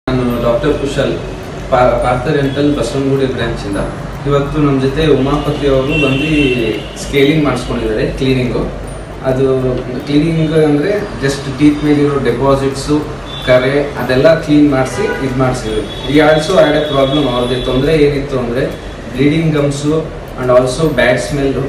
ನಾನು ಡಾಕ್ಟರ್ ಕುಶಲ್ ಪಾ- ಪಾರ್ಥ ರೆಂಟಲ್ ಬಸವನಗುಡಿ ಬ್ರಾಂಚಿಂದ ಇವತ್ತು ನಮ್ಮ ಜೊತೆ ಉಮಾಪತಿ ಅವರು ಬಂದು ಸ್ಕೇಲಿಂಗ್ ಮಾಡಿಸ್ಕೊಂಡಿದ್ದಾರೆ ಕ್ಲೀನಿಂಗು ಅದು ಕ್ಲೀನಿಂಗ್ ಅಂದರೆ ಜಸ್ಟ್ ಟೀತ್ ಮೇಲಿರೋ ಡೆಪಾಸಿಟ್ಸು ಕರೆ ಅದೆಲ್ಲ ಕ್ಲೀನ್ ಮಾಡಿಸಿ ಇದು ಮಾಡಿಸಿದ್ರು ಈ ಆಲ್ಸೋ ಆ್ಯಡ್ ಎ ಪ್ರಾಬ್ಲಮ್ ಅವ್ರದ್ದು ತೊಂದರೆ ಏನಿತ್ತು ಅಂದರೆ bleeding gums and also bad smell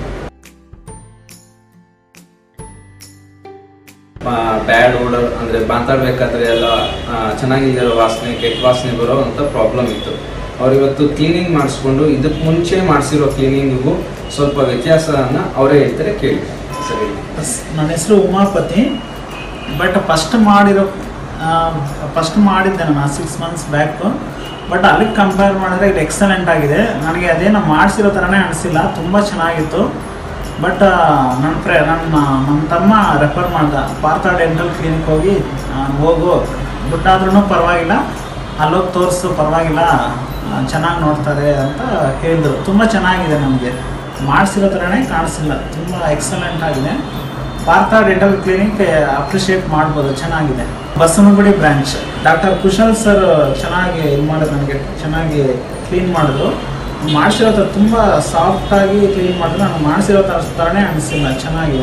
bad odour ಅಂದರೆ ಮಾತಾಡಬೇಕಾದ್ರೆ ಎಲ್ಲ ಆ, ಚೆನ್ನಾಗಿಲ್ಲದಿರೋ ವಾಸನೆ ಕೆಟ್ಟ ವಾಸನೆ ಬರೋ ಅಂತ ಪ್ರಾಬ್ಲಮ್ ಇತ್ತು ಅವ್ರು ಇವತ್ತು ಕ್ಲೀನಿಂಗ್ ಮಾಡಿಸ್ಕೊಂಡು ಇದಕ್ಕೆ ಮುಂಚೆ ಮಾಡಿಸಿರೋ ಕ್ಲೀನಿಂಗಿಗೂ ಸ್ವಲ್ಪ ವ್ಯತ್ಯಾಸನ ಅವರೇ ಹೇಳ್ತಾರೆ ಕೇಳಿ ಸರಿ ನನ್ನ ಹೆಸರು ಉಮಾಪತಿ ಬಟ್ ಫಸ್ಟ್ ಮಾಡಿರೋ ಫಸ್ಟ್ ಮಾಡಿದ್ದೆ ನಾನು ಸಿಕ್ಸ್ ಮಂತ್ಸ್ ಬ್ಯಾಕು ಬಟ್ ಅಲ್ಲಿಗೆ ಕಂಪೇರ್ ಮಾಡಿದ್ರೆ ಇದು ಎಕ್ಸಲೆಂಟ್ ಆಗಿದೆ ನನಗೆ ಅದೇನು ಮಾಡಿಸಿರೋ ಥರನೇ ಅನಿಸಿಲ್ಲ ತುಂಬ ಚೆನ್ನಾಗಿತ್ತು ಬಟ್ ನನ್ನ ಫ್ರೆ ನನ್ನ ನನ್ನ ತಮ್ಮ ರೆಫರ್ ಮಾಡ್ದ ಪಾರ್ಥ ಡೆಂಟಲ್ ಕ್ಲಿನಿಕ್ ಹೋಗಿ ಆ, ಹೋಗು ದುಡ್ಡಾದ್ರೂ ಪರವಾಗಿಲ್ಲ ಅಲ್ಲೋಗಿ ತೋರಿಸು ಪರವಾಗಿಲ್ಲ ಚೆನ್ನಾಗಿ ನೋಡ್ತಾರೆ ಅಂತ ಹೇಳಿದ್ರು ತುಂಬ ಚೆನ್ನಾಗಿದೆ ನಮಗೆ ಮಾಡಿಸಿರೋ ಥರನೇ ಕಾಣಿಸಿಲ್ಲ ತುಂಬ ಎಕ್ಸಲೆಂಟ್ ಆಗಿದೆ ಪಾರ್ಥ ಡೆಂಟಲ್ ಕ್ಲಿನಿಕ್ ಅಪ್ರಿಷಿಯೇಟ್ ಮಾಡ್ಬೋದು ಚೆನ್ನಾಗಿದೆ Basavanagudi branch doctor Kushal sir ಚೆನ್ನಾಗಿ ಇದು ಮಾಡಿದ್ರು ನನಗೆ ಚೆನ್ನಾಗಿ ಕ್ಲೀನ್ ಮಾಡಿದ್ರು ಮಾಡಿಸಿರೋ ಥರ ತುಂಬ ಸಾಫ್ಟಾಗಿ ಕ್ಲೀನ್ ಮಾಡಿದ್ರು ನಾನು ಮಾಡಿಸಿರೋ ಥರ ಥರನೇ ಅನಿಸಿಲ್ಲ ಚೆನ್ನಾಗಿದೆ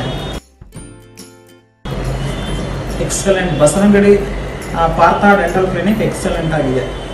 ಎಕ್ಸಲೆಂಟ್ ಬಸವನಗುಡಿ ಆ, ಪಾರ್ಥ ಡೆಂಟಲ್ ಕ್ಲಿನಿಕ್ ಎಕ್ಸಲೆಂಟ್ ಆಗಿದೆ